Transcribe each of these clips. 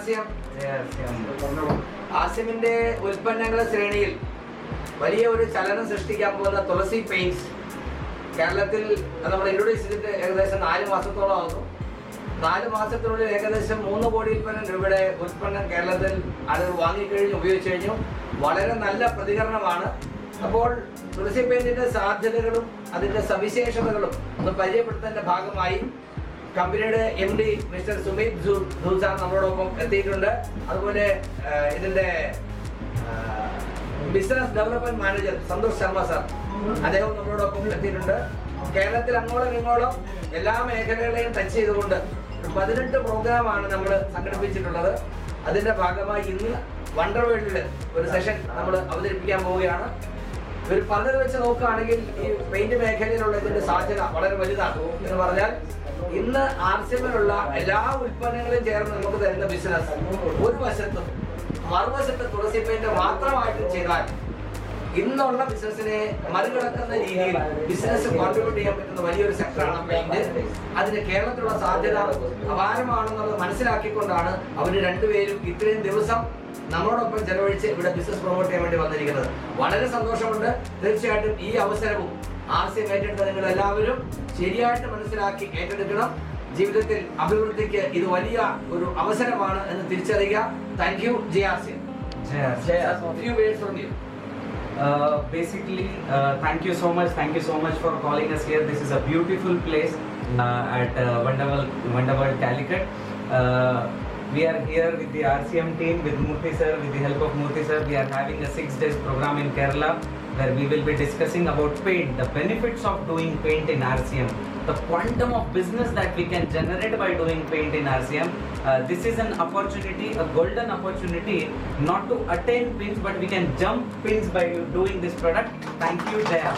ആസിയം ആസിമിന്റെ ഉൽപ്പന്നങ്ങളുടെ ശ്രേണിയിൽ വലിയ ഒരു ചലനം സൃഷ്ടിക്കാൻ പോകുന്ന തുളസി പെയിന്റ്സ് കേരളത്തിൽ അത് നമ്മൾ ഇൻട്രൊഡ്യൂസ് ചെയ്തിട്ട് ഏകദേശം നാല് മാസത്തോളം ആകുന്നു നാല് മാസത്തിനുള്ളിൽ ഏകദേശം മൂന്ന് കോടി ഉൽപ്പന്നം രൂപയുടെ ഉൽപ്പന്നം കേരളത്തിൽ ആളുകൾ വാങ്ങിക്കഴിഞ്ഞു ഉപയോഗിച്ചു കഴിഞ്ഞു വളരെ നല്ല പ്രതികരണമാണ് അപ്പോൾ തുളസി പെയിന്റിന്റെ സാധ്യതകളും അതിന്റെ സവിശേഷതകളും ഒന്ന് പരിചയപ്പെടുത്തുന്നതിന്റെ ഭാഗമായി കമ്പനിയുടെ M D mister Sumit Dhoosa നമ്മളോടൊപ്പം എത്തിയിട്ടുണ്ട് അതുപോലെ ആ, ഇതിന്റെ business development manager Santosh Sharma sir അദ്ദേഹം നമ്മളോടൊപ്പം എത്തിയിട്ടുണ്ട് കേരളത്തിൽ അങ്ങോളം ഇങ്ങോളം എല്ലാ മേഖലകളെയും ടച്ച് ചെയ്തുകൊണ്ട് ഒരു പതിനെട്ട് പ്രോഗ്രാമാണ് നമ്മൾ സംഘടിപ്പിച്ചിട്ടുള്ളത് അതിന്റെ ഭാഗമായി ഇന്ന് വണ്ടർ വേൾഡില് ഒരു സെഷൻ നമ്മൾ അവതരിപ്പിക്കാൻ പോവുകയാണ് ഇവർ പറഞ്ഞത് വെച്ച് നോക്കുകയാണെങ്കിൽ ഈ പെയിന്റ് മേഖലയിലുള്ള ഇതിന്റെ സാധ്യത വളരെ വലുതാണ് എന്ന് പറഞ്ഞാൽ ഇന്ന് ആർ സി എമ്മിലുള്ള എല്ലാ ഉൽപ്പന്നങ്ങളും ചേർന്ന് നമുക്ക് തരുന്ന ബിസിനസ് ഒരു വശത്തും മറുവശത്ത് തുളസി പെയിന്റ് മാത്രമായിട്ട് ചെയ്താൽ ഇന്നുള്ള ബിസിനസിനെ മറികടക്കുന്ന രീതിയിൽ ബിസിനസ് കോൺട്രിബ്യൂട്ട് ചെയ്യാൻ പറ്റുന്ന വലിയൊരു സെക്ടറാണ് പെയിന്റ് അതിന് കേരളത്തിലുള്ള സാധ്യത അപാരമാണെന്നുള്ളത് മനസ്സിലാക്കിക്കൊണ്ടാണ് അവർ രണ്ടുപേരും ഇത്രയും ദിവസം നമ്മളോടൊപ്പം ചെലവഴിച്ച് ഇവിടെ ബിസിനസ് പ്രൊമോട്ട് ചെയ്യാൻ വേണ്ടി വന്നിരിക്കുന്നത് വളരെ സന്തോഷമുണ്ട് തീർച്ചയായിട്ടും ഈ അവസരവും ആർ സി ഏറ്റെടുത്ത നിങ്ങൾ എല്ലാവരും ശരിയായിട്ട് മനസ്സിലാക്കി ഏറ്റെടുക്കണം ജീവിതത്തിൽ അഭിവൃദ്ധിക്ക് ഇത് വലിയ ഒരു അവസരമാണ് എന്ന് തിരിച്ചറിയുക thank you J R C few words from you Uh, basically, uh, thank you so much. Thank you so much for calling us here. This is a beautiful place uh, at uh, Wonderworld, Wonderworld Calicut. Uh, we are here with the RCM team, with Murthy sir, with the help of Murthy sir. We are having a six days program in Kerala where we will be discussing about paint, the benefits of doing paint in RCM, the quantum of business that we can generate by doing paint in RCM. Uh, this is an opportunity, a golden opportunity, not to attain pins, but we can jump pins by doing this product. Thank you, Jaya.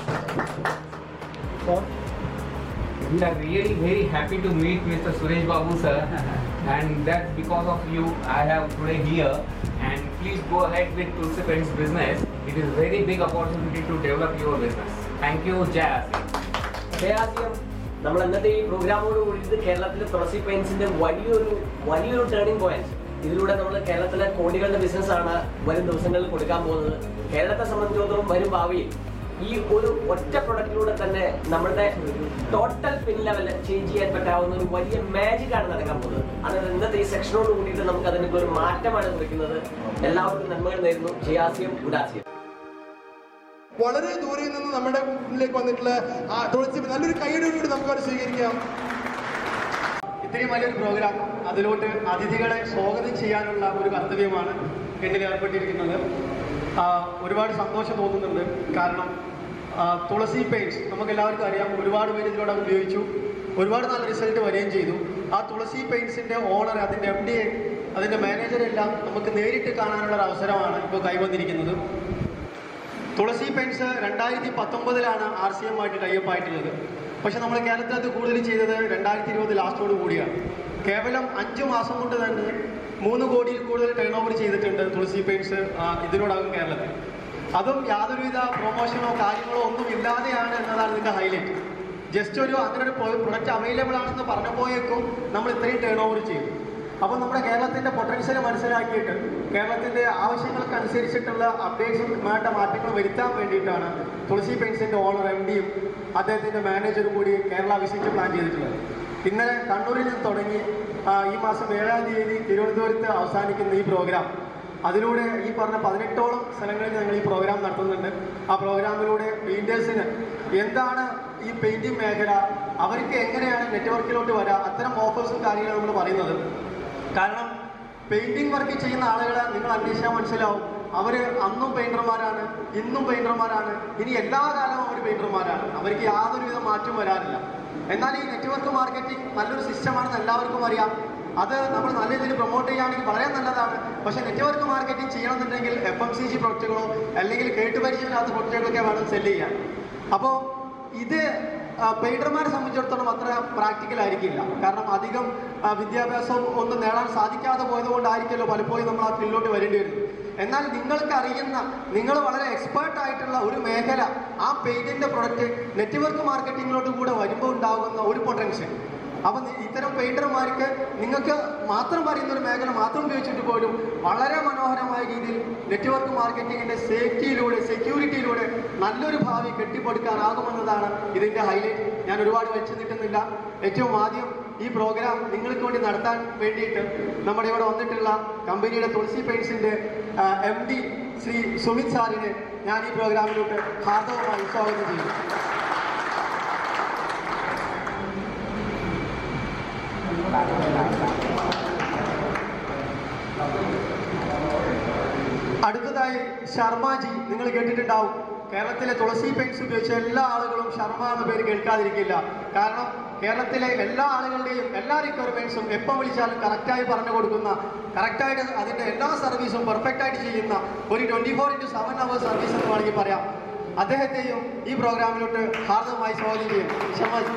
We are really very happy to meet Mr. Suresh Babu sir and that's because of you I have today here and please go ahead with Tulsi Paints business. It is very big opportunity to develop your business. Thank you, Jaya. ആദ്യം നമ്മൾ ഇന്നത്തെ ഈ പ്രോഗ്രാമോട് കൂടിയിട്ട് കേരളത്തിലെ തുളസി പെയിൻസിന്റെ വലിയൊരു വലിയൊരു turning point ഇതിലൂടെ നമ്മൾ കേരളത്തിലെ കോടികളുടെ ബിസിനസ് ആണ് വരും ദിവസങ്ങളിൽ കൊടുക്കാൻ പോകുന്നത് കേരളത്തെ സംബന്ധിച്ചിടത്തോളം വരും ഭാവിയിൽ ഈ ഒരു ഒറ്റ പ്രൊഡക്റ്റിലൂടെ തന്നെ നമ്മുടെ ടോട്ടൽ പിൻ ലെവൽ ചേഞ്ച് ചെയ്യാൻ പറ്റാവുന്ന ഒരു വലിയ മാജിക് ആണ് നടക്കാൻ പോകുന്നത് അതായത് ഇന്നത്തെ ഈ സെക്ഷനോട് കൂടിയിട്ട് നമുക്ക് അതിനൊക്കെ ഒരു മാറ്റമാണ് കുറിക്കുന്നത് എല്ലാവർക്കും നന്മകൾ നേരുന്നു ജയാസ്യം ഗുഡാസ്യം വളരെ ദൂരെ നിന്ന് നമ്മുടെ മുന്നിലേക്ക് വന്നിട്ടുള്ള ആ തുളസി നല്ലൊരു കൈയുടെ കൂടി നമുക്കത് സ്വീകരിക്കാം ഇത്രയും വലിയൊരു പ്രോഗ്രാം അതിലോട്ട് അതിഥികളെ സ്വാഗതം ചെയ്യാനുള്ള ഒരു കർത്തവ്യമാണ് എന്നിൽ ഏർപ്പെട്ടിരിക്കുന്നത് ആ, ഒരുപാട് സന്തോഷം തോന്നുന്നുണ്ട് കാരണം ആ, തുളസി പെയിൻറ്റ്സ് നമുക്ക് എല്ലാവർക്കും അറിയാം ഒരുപാട് പേര് ഇതിലൂടെ ഉപയോഗിച്ചു ഒരുപാട് നല്ല റിസൾട്ട് വരികയും ചെയ്തു ആ തുളസി പെയിൻറ്റ്സിൻ്റെ ഓണർ അതിൻ്റെ എം ഡി അതിൻ്റെ മാനേജറെല്ലാം നമുക്ക് നേരിട്ട് കാണാനുള്ള ഒരു അവസരമാണ് ഇപ്പോൾ കൈവന്നിരിക്കുന്നത് തുളസി പെയിൻറ്റ്സ് രണ്ടായിരത്തി പത്തൊമ്പതിലാണ് ആർ സി എം ആയിട്ട് ടൈപ്പ് ആയിട്ടുള്ളത് പക്ഷെ നമ്മൾ കേരളത്തിൽ അത് കൂടുതൽ ചെയ്തത് രണ്ടായിരത്തി ഇരുപത് ലാസ്റ്റോട് കൂടിയാണ് കേവലം അഞ്ച് മാസം കൊണ്ട് തന്നെ മൂന്ന് കോടിയിൽ കൂടുതൽ ടേൺ ഓവർ ചെയ്തിട്ടുണ്ട് തുളസി പെയിൻറ്റ്സ് ഇതിനോടകം കേരളത്തിൽ അതും യാതൊരുവിധ പ്രൊമോഷനോ കാര്യങ്ങളോ ഒന്നും ഇല്ലാതെയാണ് എന്നതാണ് ഇതിൻ്റെ ഹൈലൈറ്റ് ജസ്റ്റ് ഒരു അങ്ങനെ ഒരു പ്രൊഡക്റ്റ് അവൈലബിൾ ആണെന്ന് പറഞ്ഞപ്പോഴേക്കും നമ്മൾ ഇത്രയും ടേൺ ഓവർ ചെയ്തു അപ്പോൾ നമ്മുടെ കേരളത്തിൻ്റെ പൊട്ടൻഷ്യൽ മനസ്സിലാക്കിയിട്ട് കേരളത്തിൻ്റെ ആവശ്യങ്ങൾക്ക് അനുസരിച്ചിട്ടുള്ള അപ്ഡേറ്റ്സും വേണ്ട മാറ്റങ്ങൾ വരുത്താൻ വേണ്ടിയിട്ടാണ് തുളസി പെയിൻസിൻ്റെ ഓണർ എം ഡിയും അദ്ദേഹത്തിൻ്റെ മാനേജറും കൂടി കേരള വിസിറ്റ് പ്ലാൻ ചെയ്തിട്ടുള്ളത് ഇന്നലെ കണ്ണൂരിൽ നിന്ന് തുടങ്ങി ആ, ഈ മാസം ഏഴാം തീയതി തിരുവനന്തപുരത്ത് അവസാനിക്കുന്ന ഈ പ്രോഗ്രാം അതിലൂടെ ഈ പറഞ്ഞ പതിനെട്ടോളം സ്ഥലങ്ങളിൽ ഞങ്ങൾ ഈ പ്രോഗ്രാം നടത്തുന്നുണ്ട് ആ പ്രോഗ്രാമിലൂടെ പെയിൻറ്റേഴ്സിന് എന്താണ് ഈ പെയിൻറ്റിംഗ് മേഖല അവർക്ക് എങ്ങനെയാണ് നെറ്റ്വർക്കിലോട്ട് വരിക അത്തരം ഓഫേഴ്സും കാര്യങ്ങളും നമ്മൾ പറയുന്നത് കാരണം പെയിന്റിംഗ് വർക്ക് ചെയ്യുന്ന ആളുകളെ നിങ്ങൾ അന്വേഷിച്ചാൽ മനസ്സിലാവും അവർ അന്നും പെയിന്റർമാരാണ് ഇന്നും പെയിന്റർമാരാണ് ഇനി എല്ലാ കാലവും അവർ പെയിന്റർമാരാണ് അവർക്ക് യാതൊരുവിധ മാറ്റവും വരാറില്ല എന്നാൽ ഈ നെറ്റ്വർക്ക് മാർക്കറ്റിംഗ് നല്ലൊരു സിസ്റ്റമാണെന്ന് എല്ലാവർക്കും അറിയാം അത് നമ്മൾ നല്ല രീതിയിൽ പ്രൊമോട്ട് ചെയ്യുകയാണെങ്കിൽ വളരെ നല്ലതാണ് പക്ഷേ നെറ്റ്വർക്ക് മാർക്കറ്റിംഗ് ചെയ്യണമെന്നുണ്ടെങ്കിൽ എഫ് എം സി ജി പ്രൊഡക്റ്റുകളോ അല്ലെങ്കിൽ കേട്ടുപരിചയമില്ലാത്ത പ്രൊഡക്റ്റുകളൊക്കെ വേണം സെല് ചെയ്യാൻ അപ്പോൾ ഇത് പെയിഡർമാരെ സംബന്ധിച്ചിടത്തോളം അത്ര പ്രാക്ടിക്കൽ ആയിരിക്കില്ല കാരണം അധികം ആ, വിദ്യാഭ്യാസം ഒന്നും നേടാൻ സാധിക്കാതെ പോയത് കൊണ്ടായിരിക്കുമല്ലോ പലപ്പോഴും നമ്മൾ ആ ഫീൽഡിലോട്ട് വരേണ്ടി വരുന്നത് എന്നാൽ നിങ്ങൾക്ക് അറിയുന്ന നിങ്ങൾ വളരെ എക്സ്പേർട്ട് ആയിട്ടുള്ള ഒരു മേഖല ആ പെയിന്റിന്റെ പ്രൊഡക്റ്റ് നെറ്റ്വർക്ക് മാർക്കറ്റിങ്ങിലോട്ട് കൂടെ വരുമ്പോൾ ഉണ്ടാകുന്ന ഒരു പൊട്ടൻഷ്യൽ അപ്പൊ നി- ഇത്തരം പെയിന്റർമാർക്ക് നിങ്ങൾക്ക് മാത്രം പറയുന്ന ഒരു മേഖല മാത്രം ഉപയോഗിച്ചിട്ട് പോലും വളരെ മനോഹരമായ രീതിയിൽ നെറ്റ്വർക്ക് മാർക്കറ്റിംഗിന്റെ സേഫ്റ്റിയിലൂടെ സെക്യൂരിറ്റിയിലൂടെ നല്ലൊരു ഭാവി കെട്ടിപ്പടുക്കാനാകുമെന്നതാണ് ഇതിന്റെ ഹൈലൈറ്റ് ഞാൻ ഒരുപാട് വെച്ച് നിൽക്കുന്നില്ല ഏറ്റവും ആദ്യം ഈ പ്രോഗ്രാം നിങ്ങൾക്ക് വേണ്ടി നടത്താൻ വേണ്ടിയിട്ട് നമ്മുടെ ഇവിടെ വന്നിട്ടുള്ള കമ്പനിയുടെ തുളസി പെയിൻസിന്റെ എം ഡി ശ്രീ സുമിത് സാറിനെ ഞാൻ ഈ പ്രോഗ്രാമിലോട്ട് ഹാർദവമായി സ്വാഗതം ചെയ്യുന്നു അടുത്തതായി ശർമാജി നിങ്ങൾ കേട്ടിട്ടുണ്ടാവും കേരളത്തിലെ തുളസി പെയിൻസ് ഉപയോഗിച്ച എല്ലാ ആളുകളും ശർമ്മ എന്ന പേര് കേൾക്കാതിരിക്കില്ല കാരണം കേരളത്തിലെ എല്ലാ ആളുകളുടെയും എല്ലാ റിക്വയർമെന്റ്സും എപ്പോൾ വിളിച്ചാലും കറക്റ്റായി പറഞ്ഞു കൊടുക്കുന്ന കറക്റ്റായിട്ട് അതിന്റെ എല്ലാ സർവീസും പെർഫെക്റ്റ് ആയിട്ട് ചെയ്യുന്ന ഒരു twenty four into seven hour service എന്ന് വേണമെങ്കിൽ പറയാം അദ്ദേഹത്തെയും ഈ പ്രോഗ്രാമിലോട്ട് ഹാർദവമായി സ്വാഗതം ചെയ്യും ശർമാജി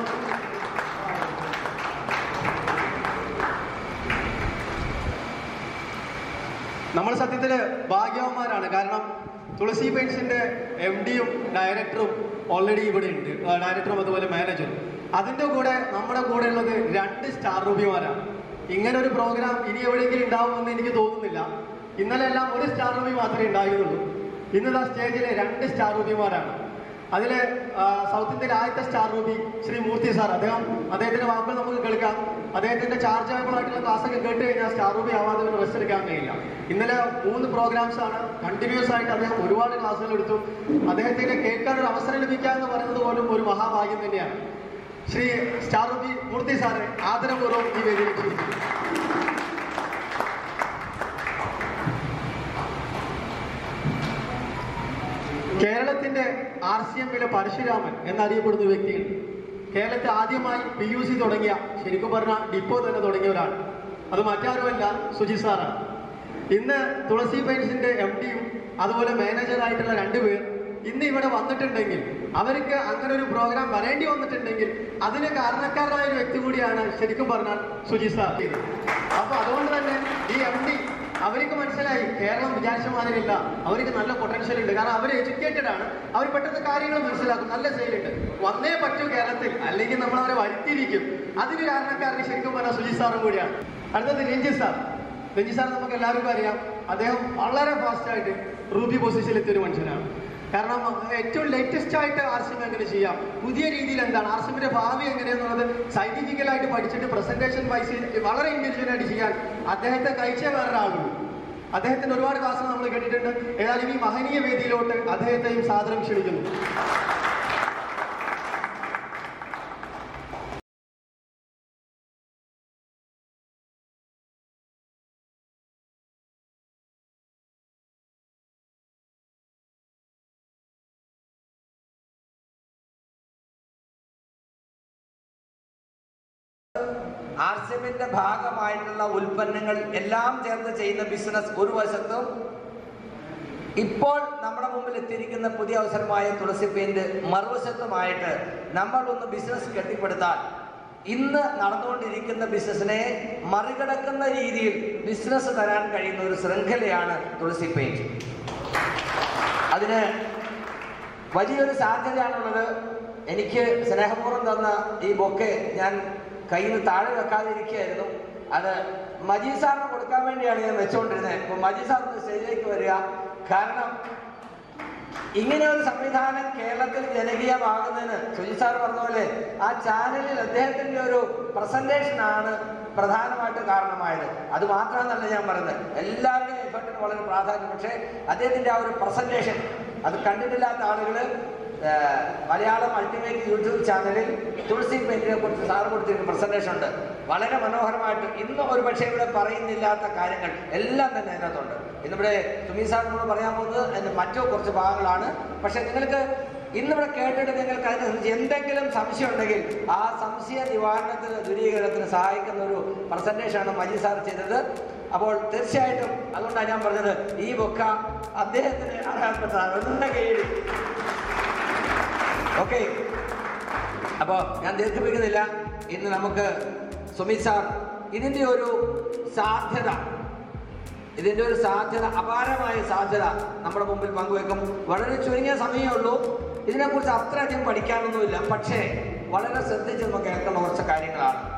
നമ്മൾ സത്യത്തില് ഭാഗ്യവന്മാരാണ് കാരണം തുളസി പെയിൻസിന്റെ എം ഡിയും ഡയറക്ടറും ഓൾറെഡി ഇവിടെ ഉണ്ട് ഡയറക്ടറും അതുപോലെ മാനേജറും അതിന്റെ കൂടെ നമ്മുടെ കൂടെ ഉള്ളത് രണ്ട് സ്റ്റാർ റൂബിമാരാണ് ഇങ്ങനെ ഒരു പ്രോഗ്രാം ഇനി എവിടെയെങ്കിലും ഉണ്ടാവുമെന്ന് എനിക്ക് തോന്നുന്നില്ല ഇന്നലെ എല്ലാം ഒരു സ്റ്റാർ റൂബി മാത്രമേ ഉണ്ടായിരുന്നുള്ളൂ ഇന്ന് ആ സ്റ്റേജിലെ രണ്ട് സ്റ്റാർ റൂബിമാരാണ് അതിലെ ആ, സൗത്ത് ഇന്ത്യയിലെ ആദ്യത്തെ star ruby Shri Murthy sir അദ്ദേഹം അദ്ദേഹത്തിന്റെ വാക്കുകൾ നമുക്ക് കേൾക്കാം അദ്ദേഹത്തിന്റെ ചാർജബിൾ ആയിട്ടുള്ള ക്ലാസ് ഒക്കെ കേട്ട് കഴിഞ്ഞാൽ സ്റ്റാർ റൂബി ആവാതെ ഒരു റെസ്റ്റ് എടുക്കാൻ കഴിയില്ല ഇന്നലെ മൂന്ന് പ്രോഗ്രാംസ് ആണ് കണ്ടിന്യൂസ് ആയിട്ട് അദ്ദേഹം ഒരുപാട് ക്ലാസ്സുകൾ എടുത്തു അദ്ദേഹത്തിന്റെ കേൾക്കാൻ ഒരു അവസരം ലഭിക്കുക എന്ന് പറയുന്നത് പോലും ഒരു മഹാഭാഗ്യം തന്നെയാണ് Shri star ruby Murthy sir ആദരപൂർവ്വം ഈ വേദിയിൽ ക്ഷണിക്കുന്നു കേരളത്തിന്റെ ആർ സി എമ്മിലെ പരശുരാമൻ എന്നറിയപ്പെടുന്ന ഒരു വ്യക്തിയുണ്ട് കേരളത്തിൽ ആദ്യമായി പി യു സി തുടങ്ങിയ ശരിക്കും പറഞ്ഞാൽ ഡിപ്പോ തന്നെ തുടങ്ങിയവരാണ് അത് മറ്റാരുമല്ല സുജിത് സാറാണ് ഇന്ന് തുളസി പെയിൻസിന്റെ എം ഡിയും അതുപോലെ മാനേജറായിട്ടുള്ള രണ്ടുപേർ ഇന്ന് ഇവിടെ വന്നിട്ടുണ്ടെങ്കിൽ അവർക്ക് അങ്ങനെ ഒരു പ്രോഗ്രാം വരേണ്ടി വന്നിട്ടുണ്ടെങ്കിൽ അതിന് കാരണക്കാരനായ ഒരു വ്യക്തി കൂടിയാണ് ശരിക്കും പറഞ്ഞാൽ സുജിത് സാർ അപ്പൊ അതുകൊണ്ട് തന്നെ ഈ എം ഡി അവർക്ക് മനസ്സിലായി കേരളം വിചാരിച്ച മാതിരിയല്ല അവർക്ക് നല്ല പൊട്ടൻഷ്യൽ ഉണ്ട് കാരണം അവർ എഡ്യൂക്കേറ്റഡ് ആണ് അവർ പെട്ടെന്ന് കാര്യങ്ങൾ മനസ്സിലാക്കും നല്ല സെയിലുണ്ട് വന്നേ പറ്റൂ കേരളത്തിൽ അല്ലെങ്കിൽ നമ്മൾ അവരെ വരുത്തിയിരിക്കും അതിന് കാരണക്കാരന് ശരിക്കും പറഞ്ഞാൽ സുജിത് സാറും കൂടിയാണ് അടുത്തത് രഞ്ജിത്ത് സാർ രഞ്ജിത്ത് സാർ നമുക്ക് എല്ലാവർക്കും അറിയാം അദ്ദേഹം വളരെ ഫാസ്റ്റ് ആയിട്ട് റൂബി പൊസിഷനിൽ എത്തിയ ഒരു മനുഷ്യനാണ് കാരണം ഏറ്റവും ലേറ്റസ്റ്റ് ആയിട്ട് ആർ സി എം എങ്ങനെ ചെയ്യാം പുതിയ രീതിയിൽ എന്താണ് ആർ സി എമ്മിന്റെ ഭാവി എങ്ങനെയെന്നുള്ളത് സയന്റിഫിക്കലായിട്ട് പഠിച്ചിട്ട് പ്രസന്റേഷൻ വൈസ് വളരെ ഇന്റലിജന്റ് ആയിട്ട് ചെയ്യാൻ അദ്ദേഹത്തെ കഴിച്ച വേറൊരാളുള്ളൂ അദ്ദേഹത്തിന്റെ ഒരുപാട് ക്ലാസ്സുകൾ നമ്മൾ കേട്ടിട്ടുണ്ട് ഏതായാലും ഈ മഹനീയ വേദിയിലോട്ട് അദ്ദേഹത്തെയും സാദരം ക്ഷണിക്കുന്നു ആർ സി എമ്മിന്റെ ഭാഗമായിട്ടുള്ള ഉൽപ്പന്നങ്ങൾ എല്ലാം ചേർന്ന് ചെയ്യുന്ന ബിസിനസ് ഒരു വശത്തും ഇപ്പോൾ നമ്മുടെ മുമ്പിൽ എത്തിയിരിക്കുന്ന പുതിയ അവസരമായ തുളസി പെയിന്റ് മറുവശത്തുമായിട്ട് നമ്മൾ ഒന്ന് ബിസിനസ് കെട്ടിപ്പടുത്താൽ ഇന്ന് നടന്നുകൊണ്ടിരിക്കുന്ന ബിസിനസ്സിനെ മറികടക്കുന്ന രീതിയിൽ ബിസിനസ് തരാൻ കഴിയുന്ന ഒരു ശൃംഖലയാണ് തുളസി പെയിന്റ് അതിന് വലിയൊരു സാധ്യതയാണുള്ളത് എനിക്ക് സ്നേഹപൂർവ്വം തന്ന ഈ ബൊക്കെ ഞാൻ കയ്യിൽ നിന്ന് താഴെ വെക്കാതെ ഇരിക്കുകയായിരുന്നു അത് മജീദ് സാറിന് കൊടുക്കാൻ വേണ്ടിയാണ് ഞാൻ വെച്ചുകൊണ്ടിരുന്നത് അപ്പൊ മജീദ് സാർ ഒന്ന് സ്റ്റേജിലേക്ക് വരിക കാരണം ഇങ്ങനെ ഒരു സംവിധാനം കേരളത്തിൽ ജനകീയമാകുന്നതിന് സുജിത് സാർ പറഞ്ഞ പോലെ ആ ചാനലിൽ അദ്ദേഹത്തിന്റെ ഒരു പ്രസന്റേഷൻ ആണ് പ്രധാനമായിട്ട് കാരണമായത് അത് മാത്രമെന്നല്ല ഞാൻ പറയുന്നത് എല്ലാവരുടെയും എഫർട്ടിന് വളരെ പ്രാധാന്യം പക്ഷേ അദ്ദേഹത്തിന്റെ ആ ഒരു പ്രസന്റേഷൻ അത് കണ്ടിട്ടില്ലാത്ത ആളുകൾ മലയാളം അൾട്ടിമേറ്റ് യൂട്യൂബ് ചാനലിൽ തുളസി പെയിന്റിനെ കുറിച്ച് സാറ് കൊടുത്തിരിക്കുന്ന പ്രസന്റേഷൻ ഉണ്ട് വളരെ മനോഹരമായിട്ട് ഇന്ന് ഒരു പക്ഷേ ഇവിടെ പറയുന്നില്ലാത്ത കാര്യങ്ങൾ എല്ലാം തന്നെ അതിനകത്തുണ്ട് ഇന്നിവിടെ സുമി സാറിനോട് പറയാൻ പോകുന്നത് അതിന്റെ മറ്റു കുറച്ച് ഭാഗങ്ങളാണ് പക്ഷെ നിങ്ങൾക്ക് ഇന്നിവിടെ കേട്ടിട്ട് നിങ്ങൾക്ക് അതിനനുസരിച്ച് എന്തെങ്കിലും സംശയം ഉണ്ടെങ്കിൽ ആ സംശയ നിവാരണത്തിന് ദൂരീകരണത്തിന് സഹായിക്കുന്ന ഒരു പ്രസന്റേഷനാണ് മജി സാർ ചെയ്തത് അപ്പോൾ തീർച്ചയായിട്ടും അതുകൊണ്ടാണ് ഞാൻ പറഞ്ഞത് ഈ ബൊക്ക അദ്ദേഹത്തിന് അർഹപ്പെട്ടതാണ് ഒന്നും കയ്യിൽ ഓക്കെ അപ്പോൾ ഞാൻ ദീർഘിപ്പിക്കുന്നില്ല ഇന്ന് നമുക്ക് സുമിത് സാർ ഇതിൻ്റെ ഒരു സാധ്യത ഇതിൻ്റെ ഒരു സാധ്യത അപാരമായ സാധ്യത നമ്മുടെ മുമ്പിൽ പങ്കുവെക്കും വളരെ ചുരുങ്ങിയ സമയമേ ഉള്ളൂ ഇതിനെക്കുറിച്ച് അത്രയധികം പഠിക്കാനൊന്നുമില്ല പക്ഷേ വളരെ ശ്രദ്ധിച്ച് നമുക്ക് കേൾക്കുന്ന കുറച്ച് കാര്യങ്ങളാണ്